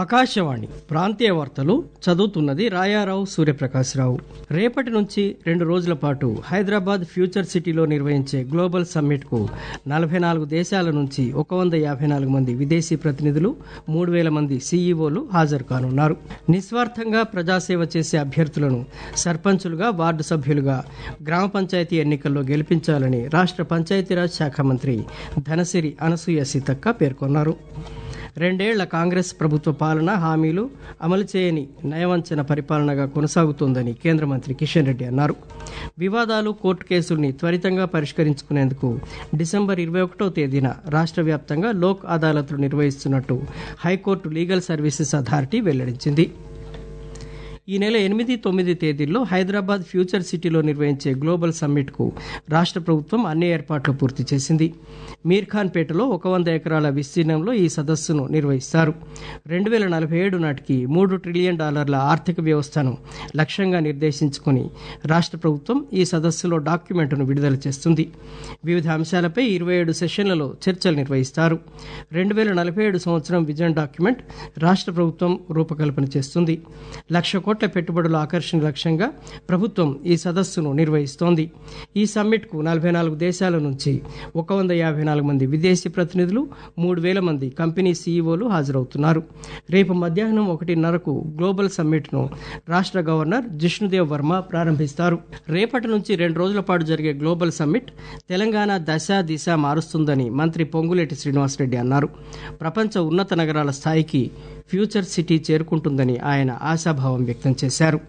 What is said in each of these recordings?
ఆకాశవాణి ప్రాంతీయ వార్తలు చదువుతున్నది రాయారావు సూర్యప్రకాశ్రావు రేపటి నుంచి రెండు రోజుల పాటు హైదరాబాద్ ఫ్యూచర్ సిటీలో నిర్వహించే గ్లోబల్ సమ్మిట్ కు నలభై నాలుగు దేశాల నుంచి ఒక వంద యాభై నాలుగు మంది విదేశీ ప్రతినిధులు మూడు వేల మంది సీఈఓలు హాజరు కానున్నారు నిస్వార్థంగా ప్రజాసేవ చేసే అభ్యర్థులను సర్పంచులుగా వార్డు సభ్యులుగా గ్రామ పంచాయతీ ఎన్నికల్లో గెలిపించాలని రాష్ట్ర పంచాయతీరాజ్ శాఖ మంత్రి ధనసిరి అనసూయ సీతక్క పేర్కొన్నారు రెండేళ్ల కాంగ్రెస్ ప్రభుత్వ పాలన హామీలు అమలు చేయని నయవంచన పరిపాలనగా కొనసాగుతోందని కేంద్ర మంత్రి కిషన్ రెడ్డి అన్నారు వివాదాలు కోర్టు కేసుల్ని త్వరితంగా పరిష్కరించుకునేందుకు డిసెంబర్ ఇరవై ఒకటో తేదీన రాష్ట్ర వ్యాప్తంగా లోక్ అదాలత్లు నిర్వహిస్తున్నట్టు హైకోర్టు లీగల్ సర్వీసెస్ అథారిటీ వెల్లడించింది ఈ నెల ఎనిమిది తొమ్మిది తేదీల్లో హైదరాబాద్ ఫ్యూచర్ సిటీలో నిర్వహించే గ్లోబల్ సమ్మిట్ కు రాష్ట్ర ప్రభుత్వం అన్ని ఏర్పాట్లు పూర్తి చేసింది మీర్ఖాన్పేటలో ఒక వంద ఎకరాల విస్తీర్ణంలో ఈ సదస్సును నిర్వహిస్తారు రెండు వేల నలభై ఏడు నాటికి మూడు ట్రిలియన్ డాలర్ల ఆర్థిక వ్యవస్థను లక్ష్యంగా నిర్దేశించుకుని రాష్ట్ర ప్రభుత్వం ఈ సదస్సులో డాక్యుమెంట్ను విడుదల చేస్తుంది వివిధ అంశాలపై ఇరవై ఏడు సెషన్లలో చర్చలు నిర్వహిస్తారు రెండు వేల నలభై ఏడు సంవత్సరం విజన్ డాక్యుమెంట్ రాష్ట్ర ప్రభుత్వం రూపకల్పన చేస్తుంది లక్ష కోట్ల పెట్టుబడుల ఆకర్షణ లక్ష్యంగా ప్రభుత్వం ఈ సదస్సును నిర్వహిస్తోంది ఈ సమ్మిట్కు నలభై నాలుగు దేశాల నుంచి ఒక వంద యాభై నాలుగు మంది విదేశీ ప్రతినిధులు మూడు వేల మంది కంపెనీ సీఈఓలు హాజరవుతున్నారు రేపు మధ్యాహ్నం ఒకటిన్నరకు గ్లోబల్ సమ్మిట్ను రాష్ట్ర గవర్నర్ జిష్ణుదేవ్ వర్మ ప్రారంభిస్తారు రేపటి నుంచి రెండు రోజుల పాటు జరిగే గ్లోబల్ సమ్మిట్ తెలంగాణ దశ దిశ మారుస్తుందని మంత్రి పొంగులేటి శ్రీనివాసరెడ్డి అన్నారు ప్రపంచ ఉన్నత నగరాల స్థాయికి ఫ్యూచర్ సిటీ చేరుకుంటుందని ఆయన ఆశాభావం వ్యక్తం చేశారు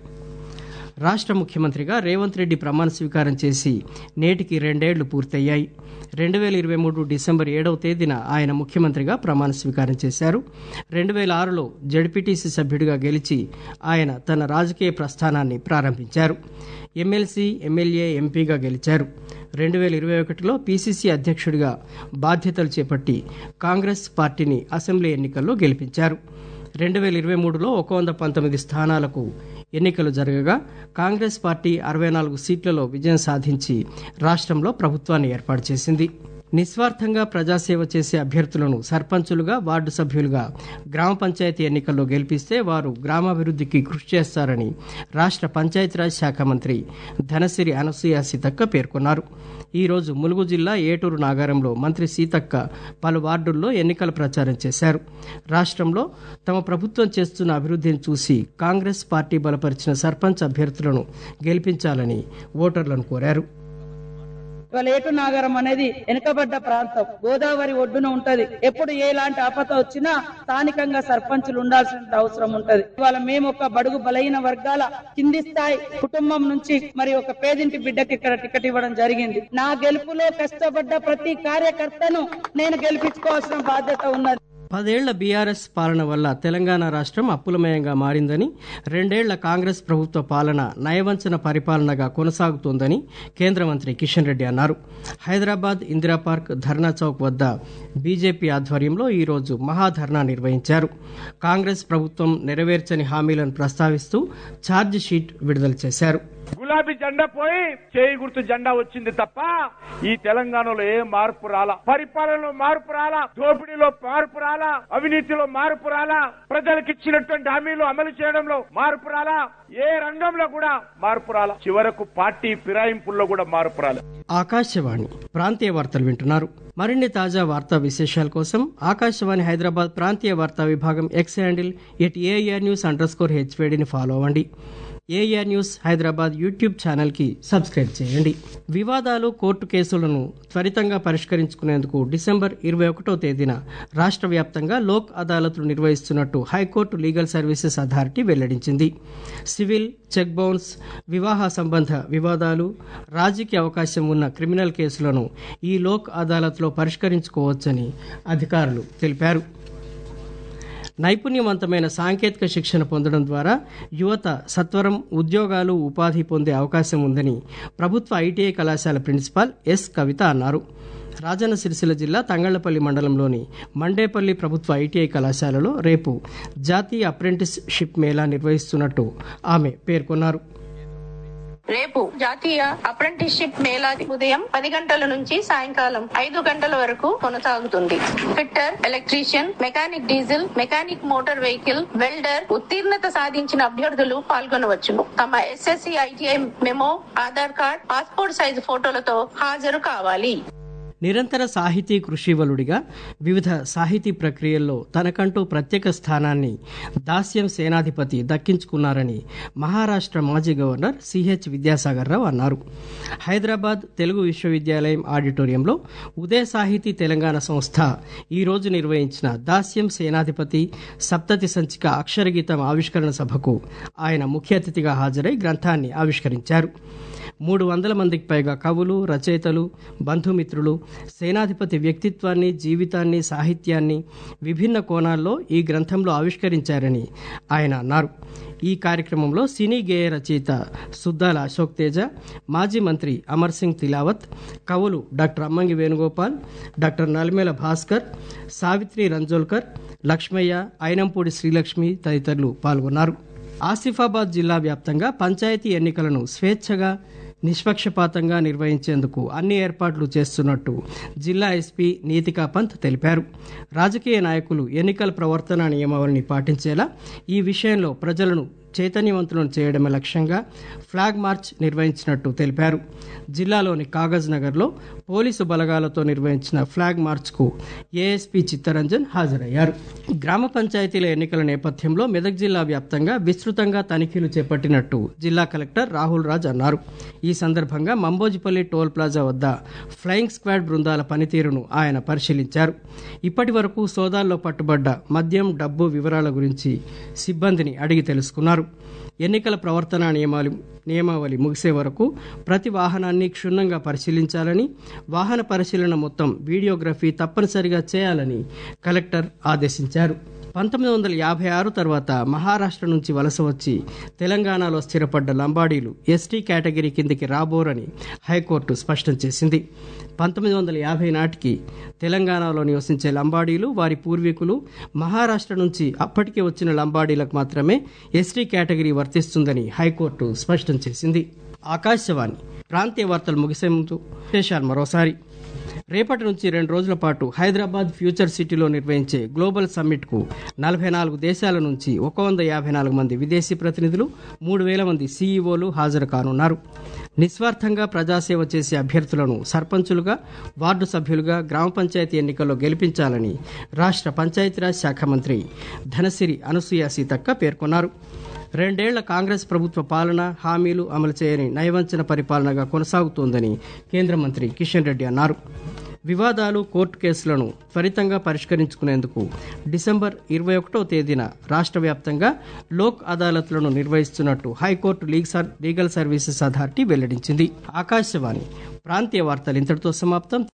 రాష్ట్ర ముఖ్యమంత్రిగా రేవంత్ రెడ్డి ప్రమాణ స్వీకారం చేసి నేటికి రెండేళ్లు పూర్తయ్యాయి రెండు వేల ఇరవై మూడు డిసెంబర్ ఏడవ తేదీన ఆయన ముఖ్యమంత్రిగా ప్రమాణ స్వీకారం చేశారు రెండు వేల ఆరులో జడ్పీటీసీ సభ్యుడిగా గెలిచి ఆయన తన రాజకీయ ప్రస్థానాన్ని ప్రారంభించారు ఎమ్మెల్సీ ఎమ్మెల్యే ఎంపీగా గెలిచారు రెండు వేల ఇరవై ఒకటిలో పీసీసీ అధ్యక్షుడిగా బాధ్యతలు చేపట్టి కాంగ్రెస్ పార్టీని అసెంబ్లీ ఎన్నికల్లో గెలిపించారు రెండు వేల ఇరవై మూడులో ఒక వంద పంతొమ్మిది స్థానాలకు ఎన్నికలు జరగగా కాంగ్రెస్ పార్టీ అరవై నాలుగు సీట్లలో విజయం సాధించి రాష్ట్రంలో ప్రభుత్వాన్ని ఏర్పాటు చేసింది నిస్వార్థంగా ప్రజాసేవ చేసే అభ్యర్థులను సర్పంచులుగా వార్డు సభ్యులుగా గ్రామ పంచాయతీ ఎన్నికల్లో గెలిపిస్తే వారు గ్రామాభివృద్ధికి కృషి చేస్తారని రాష్ట్ర పంచాయతీరాజ్ శాఖ మంత్రి ధనసిరి అనసూయ సీతక్క పేర్కొన్నారు ఈ రోజు ములుగు జిల్లా ఏటూరు నాగారంలో మంత్రి సీతక్క పలు వార్డుల్లో ఎన్నికల ప్రచారం చేశారు రాష్ట్రంలో తమ ప్రభుత్వం చేస్తున్న అభివృద్ధిని చూసి కాంగ్రెస్ పార్టీ బలపరిచిన సర్పంచ్ అభ్యర్థులను గెలిపించాలని ఓటర్లను కోరారు ఇవాళ ఏటు నాగరం అనేది వెనుకబడ్డ ప్రాంతం గోదావరి ఒడ్డున ఉంటది ఎప్పుడు ఎలాంటి ఆపద వచ్చినా స్థానికంగా సర్పంచులు ఉండాల్సిన అవసరం ఉంటది ఇవాళ మేము ఒక బడుగు బలహీన వర్గాల కింది స్థాయి కుటుంబం నుంచి మరి ఒక పేదింటి బిడ్డకి ఇక్కడ టికెట్ ఇవ్వడం జరిగింది నా గెలుపులో కష్టపడ్డ ప్రతి కార్యకర్తను నేను గెలిపించుకోవాల్సిన బాధ్యత ఉన్నది పదేళ్ల బీఆర్ఎస్ పాలన వల్ల తెలంగాణ రాష్ట్రం అప్పులమయంగా మారిందని రెండేళ్ల కాంగ్రెస్ ప్రభుత్వ పాలన నయవంచన పరిపాలనగా కొనసాగుతోందని కేంద్ర మంత్రి కిషన్ రెడ్డి అన్నారు హైదరాబాద్ ఇందిరా పార్క్ ధర్నా చౌక్ వద్ద బీజేపీ ఆధ్వర్యంలో ఈరోజు మహాధర్నా నిర్వహించారు కాంగ్రెస్ ప్రభుత్వం నెరవేర్చని హామీలను ప్రస్తావిస్తూ ఛార్జ్ షీట్ విడుదల చేశారు గులాబీ జెండా పోయి చేయి గుర్తు జెండా వచ్చింది తప్ప ఈ తెలంగాణలో ఏ మార్పు రాలా పరిపాలనలో మార్పు రాలా దోపిడీలో మార్పు రాలా అవినీతిలో మార్పు రాలా ప్రజలకు ఇచ్చినటువంటి హామీలు అమలు చేయడంలో మార్పు రాలా ఏ రంగంలో కూడా మార్పు రాలా చివరకు పార్టీ ఫిరాయింపుల్లో కూడా మార్పు రాలా ఆకాశవాణి ప్రాంతీయ వార్తలు వింటున్నారు మరిన్ని తాజా వార్తా విశేషాల కోసం ఆకాశవాణి హైదరాబాద్ ప్రాంతీయ వార్తా విభాగం X handle at AR news underscore హెచ్వేడిని ఫాలో అవ్వండి ఏఆర్ న్యూస్ హైదరాబాద్ యూట్యూబ్ ఛానల్కి సబ్స్క్రైబ్ చేయండి వివాదాలు కోర్టు కేసులను త్వరితంగా పరిష్కరించుకునేందుకు డిసెంబర్ ఇరవై ఒకటో తేదీన రాష్ట్ర వ్యాప్తంగా లోక్ అదాలత్లు నిర్వహిస్తున్నట్టు హైకోర్టు లీగల్ సర్వీసెస్ అథారిటీ వెల్లడించింది సివిల్ చెక్ బౌన్స్ వివాహ సంబంధ వివాదాలు రాజకీయ అవకాశం ఉన్న క్రిమినల్ కేసులను ఈ లోక్ అదాలత్లో పరిష్కరించుకోవచ్చని అధికారులు తెలిపారు నైపుణ్యవంతమైన సాంకేతిక శిక్షణ పొందడం ద్వారా యువత సత్వరం ఉద్యోగాలు ఉపాధి పొందే అవకాశం ఉందని ప్రభుత్వ ఐటీఐ కళాశాల ప్రిన్సిపాల్ ఎస్ కవిత అన్నారు రాజన్న సిరిసిల్ల జిల్లా తంగళ్లపల్లి మండలంలోని మండేపల్లి ప్రభుత్వ ఐటీఐ కళాశాలలో రేపు జాతీయ అప్రెంటిస్షిప్ మేళా నిర్వహిస్తున్నట్టు ఆమె పేర్కొన్నారు రేపు జాతీయ అప్రెంటిస్షిప్ మేళా ఉదయం పది గంటల నుంచి సాయంకాలం ఐదు గంటల వరకు కొనసాగుతుంది fitter electrician mechanic diesel mechanic motor vehicle welder ఉత్తీర్ణత సాధించిన అభ్యర్థులు పాల్గొనవచ్చును తమ SSC ITI memo Aadhaar card passport size ఫోటోలతో హాజరు కావాలి నిరంతర సాహితీ కృషివలుడిగా వివిధ సాహితీ ప్రక్రియల్లో తనకంటూ ప్రత్యేక స్థానాన్ని దాస్యం సేనాధిపతి దక్కించుకున్నారని మహారాష్ట్ర మాజీ గవర్నర్ సిహెచ్ విద్యాసాగర్ రావు అన్నారు హైదరాబాద్ తెలుగు విశ్వవిద్యాలయం ఆడిటోరియంలో ఉదయ సాహితీ తెలంగాణ సంస్థ ఈ రోజు నిర్వహించిన దాస్యం సేనాధిపతి సప్తతి సంచిక అక్షరగీతం ఆవిష్కరణ సభకు ఆయన ముఖ్య అతిథిగా హాజరై గ్రంథాన్ని ఆవిష్కరించారు మూడు వందల మందికి పైగా కవులు రచయితలు బంధుమిత్రులు సేనాధిపతి వ్యక్తిత్వాన్ని జీవితాన్ని సాహిత్యాన్ని విభిన్న కోణాల్లో ఈ గ్రంథంలో ఆవిష్కరించారని ఆయన అన్నారు ఈ కార్యక్రమంలో సినీ గేయ రచయిత సుద్దాల అశోక్ తేజ మాజీ మంత్రి అమర్ సింగ్ తిలావత్ కవులు డాక్టర్ అమ్మంగి వేణుగోపాల్ డాక్టర్ నల్మేల భాస్కర్ సావిత్రి రంజోల్కర్ లక్ష్మయ్య ఐనంపూడి శ్రీలక్ష్మి తదితరులు పాల్గొన్నారు ఆసిఫాబాద్ జిల్లా వ్యాప్తంగా పంచాయతీ ఎన్నికలను స్వేచ్ఛగా నిష్పక్షపాతంగా నిర్వహించేందుకు అన్ని ఏర్పాట్లు చేస్తున్నట్టు జిల్లా ఎస్పీ నీతికా పంత్ తెలిపారు రాజకీయ నాయకులు ఎన్నికల ప్రవర్తన నియమావళిని పాటించేలా ఈ విషయంలో ప్రజలను చైతన్యవంతులను చేయడమే లక్ష్యంగా ఫ్లాగ్ మార్చ్ నిర్వహించినట్టు తెలిపారు జిల్లాలోని కాగజ్ నగర్లో పోలీసు బలగాలతో నిర్వహించిన ఫ్లాగ్ మార్చ్కు ఏఎస్పీ చిత్తరంజన్ హాజరయ్యారు గ్రామ పంచాయతీల ఎన్నికల నేపథ్యంలో మెదక్ జిల్లా వ్యాప్తంగా విస్తృతంగా తనిఖీలు చేపట్టినట్టు జిల్లా కలెక్టర్ రాహుల్ రాజ్ అన్నారు ఈ సందర్భంగా మంబోజిపల్లి టోల్ ప్లాజా వద్ద ఫ్లయింగ్ స్క్వాడ్ బృందాల పనితీరును ఆయన పరిశీలించారు ఇప్పటి వరకు సోదాల్లో పట్టుబడ్డ మద్యం డబ్బు వివరాల గురించి సిబ్బందిని అడిగి తెలుసుకున్నారు ఎన్నికల ప్రవర్తన నియమాలు నియమావళి ముగిసే వరకు ప్రతి వాహనాన్ని క్షుణ్ణంగా పరిశీలించాలని వాహన పరిశీలన మొత్తం వీడియోగ్రఫీ తప్పనిసరిగా చేయాలని కలెక్టర్ ఆదేశించారు పంతొమ్మిది వందల యాభై ఆరు తర్వాత మహారాష్ట్ర నుంచి వలస వచ్చి తెలంగాణలో స్థిరపడ్డ లంబాడీలు ఎస్టీ కేటగిరీ కిందికి రాబోరని హైకోర్టు స్పష్టం చేసింది పంతొమ్మిది వందల యాభై నాటికి తెలంగాణలో నివసించే లంబాడీలు వారి పూర్వీకులు మహారాష్ట్ర నుంచి అప్పటికే వచ్చిన లంబాడీలకు మాత్రమే ఎస్టీ కేటగిరీ వర్తిస్తుందని హైకోర్టు స్పష్టం చేసింది ఆకాశవాణి ప్రాంతీయ వార్తలు ముగిసే ముందు విశేషాలు మరోసారి రేపటి నుంచి రెండు రోజుల పాటు హైదరాబాద్ ఫ్యూచర్ సిటీలో నిర్వహించే గ్లోబల్ సమ్మిట్కు నలభై నాలుగు దేశాల నుంచి ఒక వంద యాభై నాలుగు మంది విదేశీ ప్రతినిధులు మూడు వేల మంది సీఈఓలు హాజరు కానున్నారు నిస్వార్థంగా ప్రజాసేవ చేసే అభ్యర్థులను సర్పంచులుగా వార్డు సభ్యులుగా గ్రామ పంచాయతీ ఎన్నికల్లో గెలిపించాలని రాష్ట్ర పంచాయతీరాజ్ శాఖ మంత్రి ధనసిరి అనసూయ సీతక్క పేర్కొన్నారు రెండేళ్ల కాంగ్రెస్ ప్రభుత్వ పాలన హామీలు అమలు చేయని నయవంచన పరిపాలనగా కొనసాగుతోందని కేంద్ర మంత్రి కిషన్ రెడ్డి అన్నారు వివాదాలు కోర్టు కేసులను త్వరితంగా పరిష్కరించుకునేందుకు డిసెంబర్ ఇరవై ఒకటో తేదీన రాష్ట్ర వ్యాప్తంగా లోక్ అదాలత్లను నిర్వహిస్తున్నట్టు హైకోర్టు లీగల్ సర్వీసెస్ అథారిటీ వెల్లడించింది ఆకాశవాణి ప్రాంతీయ వార్తలు ఇంతటితో సమాప్తం